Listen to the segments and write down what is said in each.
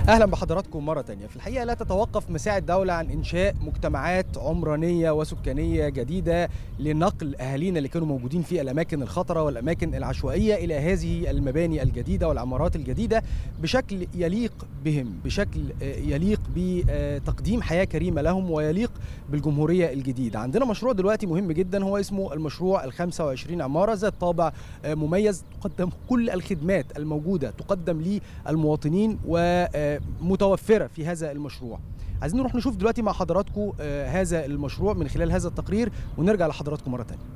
اهلا بحضراتكم مره تانية في الحقيقه لا تتوقف مساعي الدوله عن انشاء مجتمعات عمرانيه وسكانيه جديده لنقل اهالينا اللي كانوا موجودين في الاماكن الخطره والاماكن العشوائيه الى هذه المباني الجديده والعمارات الجديده بشكل يليق بهم بشكل يليق بتقديم حياه كريمه لهم ويليق بالجمهوريه الجديده عندنا مشروع دلوقتي مهم جدا هو اسمه المشروع ال 25 عماره ذات طابع مميز تقدم كل الخدمات الموجوده تقدم للمواطنين ومتوفره في هذا المشروع عايزين نروح نشوف دلوقتي مع حضراتكم هذا المشروع من خلال هذا التقرير ونرجع لحضراتكم مره ثانيه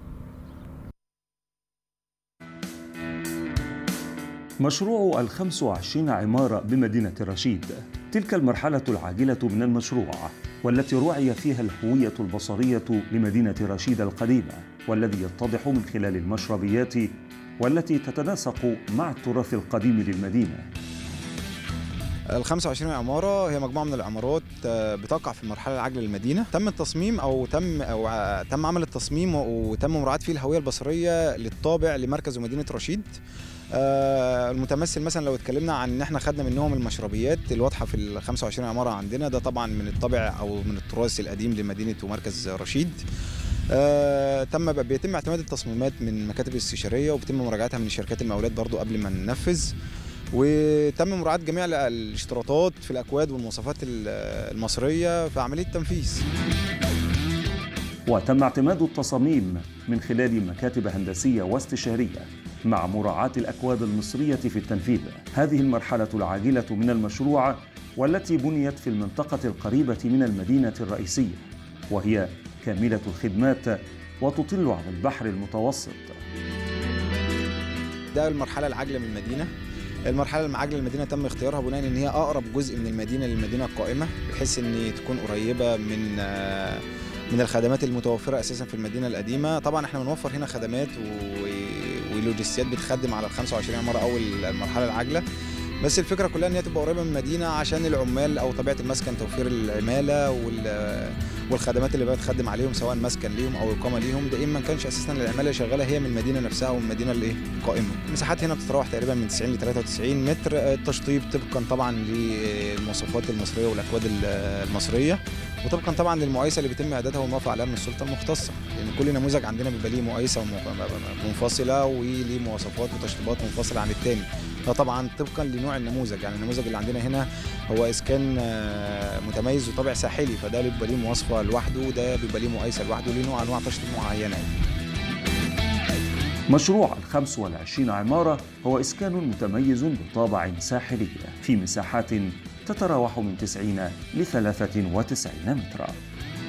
مشروع الخمس وعشرين عمارة بمدينة رشيد تلك المرحلة العاجلة من المشروع والتي روعي فيها الهوية البصرية لمدينة رشيد القديمة والذي يتضح من خلال المشربيات والتي تتناسق مع التراث القديم للمدينة ال 25 عمارة هي مجموعة من العمارات بتقع في المرحلة العاجلة للمدينة تم التصميم أو تم أو تم عمل التصميم وتم مراعاة فيه الهوية البصرية للطابع لمركز ومدينة رشيد المتمثل مثلا لو اتكلمنا عن ان احنا خدنا منهم المشربيات الواضحه في ال 25 عماره عندنا ده طبعا من الطابع او من التراث القديم لمدينه ومركز رشيد آه تم بيتم اعتماد التصميمات من مكاتب الاستشاريه وبيتم مراجعتها من شركات المقاولات برضو قبل ما ننفذ وتم مراعاه جميع الاشتراطات في الاكواد والمواصفات المصريه في عمليه التنفيذ وتم اعتماد التصاميم من خلال مكاتب هندسيه واستشاريه مع مراعاه الاكواد المصريه في التنفيذ هذه المرحله العاجله من المشروع والتي بنيت في المنطقه القريبه من المدينه الرئيسيه وهي كامله الخدمات وتطل على البحر المتوسط ده المرحله العاجله من المدينه المرحله المعاجله للمدينه تم اختيارها بناء ان هي اقرب جزء من المدينه للمدينه القائمه بحيث ان تكون قريبه من من الخدمات المتوفره اساسا في المدينه القديمه طبعا احنا بنوفر هنا خدمات ولوجستيات بتخدم على ال 25 عماره او المرحله العاجله بس الفكره كلها ان هي تبقى قريبه من المدينه عشان العمال او طبيعه المسكن توفير العماله والخدمات اللي بتخدم عليهم سواء مسكن ليهم او اقامه ليهم ده ما كانش اساسا العماله اللي شغاله هي من المدينه نفسها او من المدينه الايه القائمه المساحات هنا بتتراوح تقريبا من 90 ل 93 متر التشطيب طبقا طبعا للمواصفات المصريه والاكواد المصريه وطبقا طبعا للمقايسه اللي بيتم اعدادها والموافقه عليها من السلطه المختصه لان يعني كل نموذج عندنا بيبقى ليه مقايسه منفصله وليه مواصفات وتشطيبات منفصله عن الثاني ده طبعا طبقا لنوع النموذج يعني النموذج اللي عندنا هنا هو اسكان متميز وطابع ساحلي فده بيبقى ليه مواصفه لوحده وده بيبقى ليه مقايسه لوحده وليه نوع انواع تشطيب معينه مشروع الخمس والعشرين عمارة هو إسكان متميز بطابع ساحلي في مساحات تتراوح من 90 ل 93 مترا